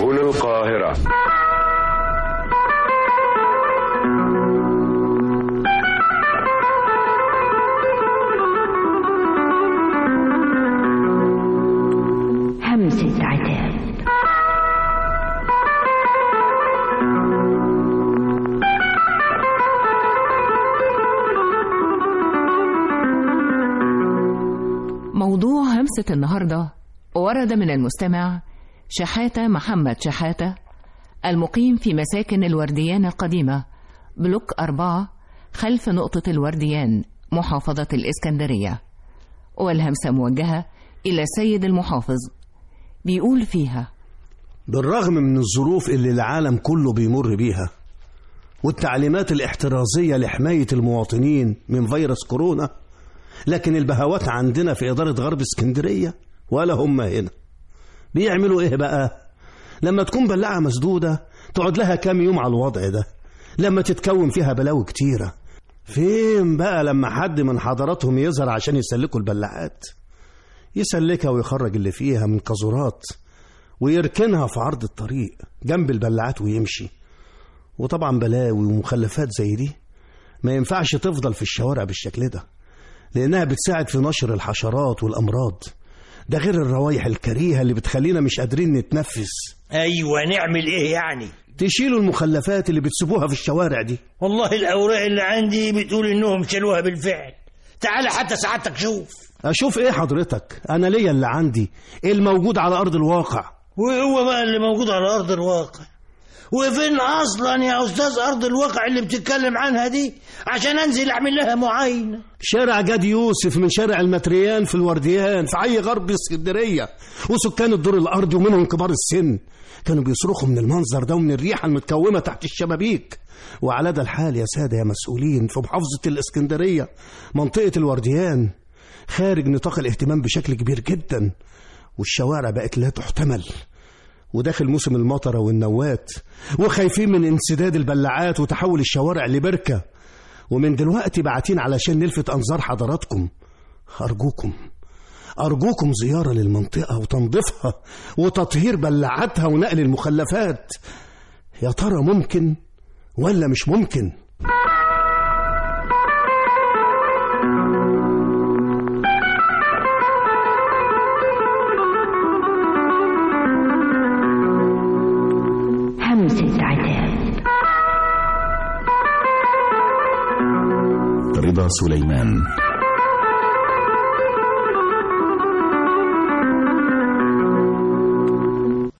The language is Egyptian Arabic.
سيكون القاهرة همسة عتاب موضوع همسة النهاردة ورد من المستمع شحاتة محمد شحاتة المقيم في مساكن الورديان القديمة بلوك أربعة خلف نقطة الورديان محافظة الإسكندرية والهمسة موجهة إلى السيد المحافظ بيقول فيها بالرغم من الظروف اللي العالم كله بيمر بيها والتعليمات الاحترازية لحماية المواطنين من فيروس كورونا لكن البهوات عندنا في إدارة غرب اسكندرية ولا هم هنا بيعملوا إيه بقى لما تكون بلاعة مسدودة تقعد لها كام يوم على الوضع ده لما تتكون فيها بلاوي كتيرة فين بقى لما حد من حضراتهم يظهر عشان يسلكوا البلاعات يسلكها ويخرج اللي فيها من قذورات ويركنها في عرض الطريق جنب البلاعات ويمشي وطبعا بلاوي ومخلفات زي دي ما ينفعش تفضل في الشوارع بالشكل ده لأنها بتساعد في نشر الحشرات والأمراض ده غير الروايح الكريهة اللي بتخلينا مش قادرين نتنفس ايوه نعمل ايه يعني تشيلوا المخلفات اللي بتسيبوها في الشوارع دي والله الاوراق اللي عندي بتقول انهم شالوها بالفعل تعال حتى سعادتك شوف أشوف إيه حضرتك أنا ليا اللي عندي الموجود على أرض الواقع وهو بقى اللي موجود على ارض الواقع وفين اصلا يا استاذ ارض الواقع اللي بتتكلم عنها دي عشان انزل اعمل لها معاينه شارع جاد يوسف من شارع المتريان في الورديان في حي غرب اسكندرية وسكان الدور الأرضي ومنهم كبار السن كانوا بيصرخوا من المنظر ده ومن الريحة المتكومة تحت الشبابيك وعلى ده الحال يا سادة يا مسؤولين في محافظة الإسكندرية منطقة الورديان خارج نطاق الاهتمام بشكل كبير جدا والشوارع بقت لا تحتمل وداخل موسم المطرة والنوات وخايفين من انسداد البلاعات وتحول الشوارع لبركة ومن دلوقتي بعتين علشان نلفت أنظار حضراتكم أرجوكم أرجوكم زيارة للمنطقة وتنظيفها وتطهير بلاعاتها ونقل المخلفات يا ترى ممكن ولا مش ممكن همسة عتاب رضا سليمان